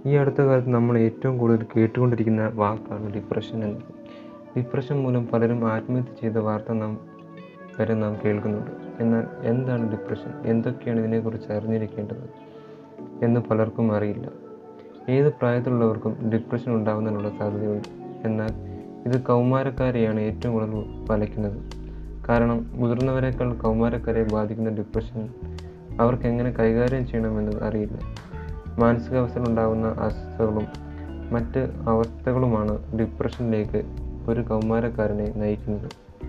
ഈ അടുത്ത കാലത്ത് നമ്മൾ ഏറ്റവും കൂടുതൽ കേട്ടുകൊണ്ടിരിക്കുന്ന വാക്കാണ് ഡിപ്രഷൻ എന്നത് ഡിപ്രഷൻ മൂലം പലരും ആത്മഹത്യ ചെയ്ത വാർത്ത നാം വരെ നാം കേൾക്കുന്നുണ്ട് എന്നാൽ എന്താണ് ഡിപ്രഷൻ എന്തൊക്കെയാണ് ഇതിനെക്കുറിച്ച് അറിഞ്ഞിരിക്കേണ്ടത് എന്ന് പലർക്കും അറിയില്ല ഏത് പ്രായത്തിലുള്ളവർക്കും ഡിപ്രഷൻ ഉണ്ടാകുന്നതിനുള്ള സാധ്യതയുണ്ട് എന്നാൽ ഇത് കൗമാരക്കാരെയാണ് ഏറ്റവും കൂടുതൽ വലയ്ക്കുന്നത് കാരണം മുതിർന്നവരെക്കാൾ കൗമാരക്കാരെ ബാധിക്കുന്ന ഡിപ്രഷൻ അവർക്ക് എങ്ങനെ കൈകാര്യം ചെയ്യണമെന്നത് അറിയില്ല മാനസികാവസ്ഥയിൽ ഉണ്ടാകുന്ന അസ്വസ്ഥതകളും മറ്റ് അവസ്ഥകളുമാണ് ഡിപ്രഷനിലേക്ക് ഒരു കൗമാരക്കാരനെ നയിക്കുന്നത്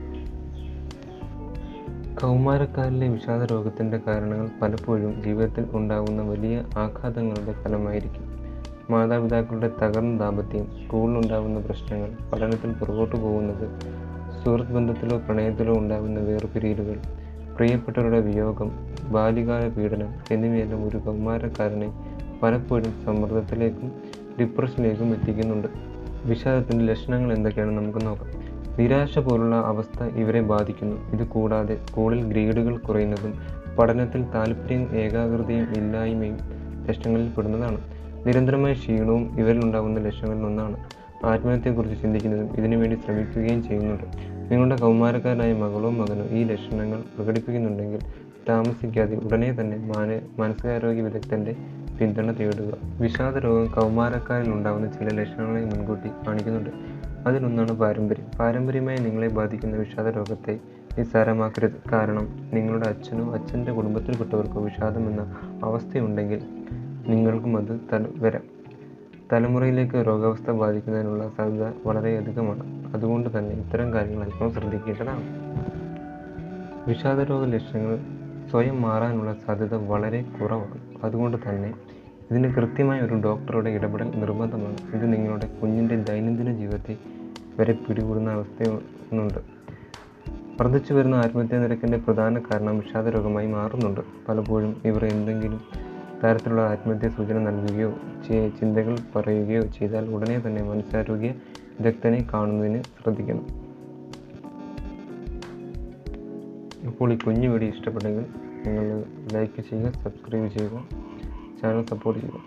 കൗമാരക്കാരിലെ വിഷാദ രോഗത്തിൻ്റെ കാരണങ്ങൾ പലപ്പോഴും ജീവിതത്തിൽ ഉണ്ടാകുന്ന വലിയ ആഘാതങ്ങളുടെ ഫലമായിരിക്കും മാതാപിതാക്കളുടെ തകർന്ന ദാമ്പത്യം സ്കൂളിലുണ്ടാകുന്ന പ്രശ്നങ്ങൾ പഠനത്തിൽ പുറകോട്ട് പോകുന്നത് സുഹൃത്ത് ബന്ധത്തിലോ പ്രണയത്തിലോ ഉണ്ടാകുന്ന വേർപിരിയലുകൾ പ്രിയപ്പെട്ടവരുടെ വിയോഗം ബാല്യകാല പീഡനം എന്നിവയെല്ലാം ഒരു കൗമാരക്കാരനെ പലപ്പോഴും സമ്മർദ്ദത്തിലേക്കും ഡിപ്രഷനിലേക്കും എത്തിക്കുന്നുണ്ട് വിഷാദത്തിൻ്റെ ലക്ഷണങ്ങൾ എന്തൊക്കെയാണെന്ന് നമുക്ക് നോക്കാം നിരാശ പോലുള്ള അവസ്ഥ ഇവരെ ബാധിക്കുന്നു ഇത് കൂടാതെ സ്കൂളിൽ ഗ്രേഡുകൾ കുറയുന്നതും പഠനത്തിൽ താല്പര്യവും ഏകാഗ്രതയും ഇല്ലായ്മയും ലക്ഷണങ്ങളിൽ പെടുന്നതാണ് നിരന്തരമായ ക്ഷീണവും ഇവരിലുണ്ടാകുന്ന ലക്ഷണങ്ങളിൽ ഒന്നാണ് ആത്മഹത്യയെക്കുറിച്ച് ചിന്തിക്കുന്നതും ഇതിനുവേണ്ടി ശ്രമിക്കുകയും ചെയ്യുന്നുണ്ട് നിങ്ങളുടെ കൗമാരക്കാരനായ മകളോ മകനോ ഈ ലക്ഷണങ്ങൾ പ്രകടിപ്പിക്കുന്നുണ്ടെങ്കിൽ താമസിക്കാതെ ഉടനെ തന്നെ മാന മാനസികാരോഗ്യ വിദഗ്ധന്റെ പിന്തുണ തേടുക വിഷാദ രോഗം കൗമാരക്കാരിൽ ഉണ്ടാകുന്ന ചില ലക്ഷണങ്ങളെ മുൻകൂട്ടി കാണിക്കുന്നുണ്ട് അതിലൊന്നാണ് പാരമ്പര്യം പാരമ്പര്യമായി നിങ്ങളെ ബാധിക്കുന്ന വിഷാദ രോഗത്തെ നിസ്സാരമാക്കരുത് കാരണം നിങ്ങളുടെ അച്ഛനോ അച്ഛൻ്റെ കുടുംബത്തിൽപ്പെട്ടവർക്കോ വിഷാദം എന്ന അവസ്ഥയുണ്ടെങ്കിൽ നിങ്ങൾക്കും അത് തല വരാം തലമുറയിലേക്ക് രോഗാവസ്ഥ ബാധിക്കുന്നതിനുള്ള സാധ്യത വളരെയധികമാണ് അതുകൊണ്ട് തന്നെ ഇത്തരം കാര്യങ്ങൾ അല്പം ശ്രദ്ധിക്കേണ്ടതാണ് വിഷാദരോഗ ലക്ഷണങ്ങൾ സ്വയം മാറാനുള്ള സാധ്യത വളരെ കുറവാണ് അതുകൊണ്ട് തന്നെ ഇതിന് കൃത്യമായ ഒരു ഡോക്ടറുടെ ഇടപെടൽ നിർബന്ധമാണ് ഇത് നിങ്ങളുടെ കുഞ്ഞിൻ്റെ ദൈനംദിന ജീവിതത്തെ വരെ പിടികൂടുന്ന അവസ്ഥയുണ്ട് വർദ്ധിച്ചു വരുന്ന ആത്മഹത്യാ നിരക്കിൻ്റെ പ്രധാന കാരണം വിഷാദരോഗമായി മാറുന്നുണ്ട് പലപ്പോഴും ഇവർ എന്തെങ്കിലും തരത്തിലുള്ള ആത്മഹത്യാ സൂചന നൽകുകയോ ചി- ചിന്തകൾ പറയുകയോ ചെയ്താൽ ഉടനെ തന്നെ മനസ്സാരോഗ്യ വിദഗ്ധനെ കാണുന്നതിന് ശ്രദ്ധിക്കണം അപ്പോൾ ഈ കുഞ്ഞു വീഡിയോ ഇഷ്ടപ്പെട്ടെങ്കിൽ നിങ്ങൾ ലൈക്ക് ചെയ്യുക സബ്സ്ക്രൈബ് ചെയ്യുക ചാനൽ സപ്പോർട്ട് ചെയ്യുക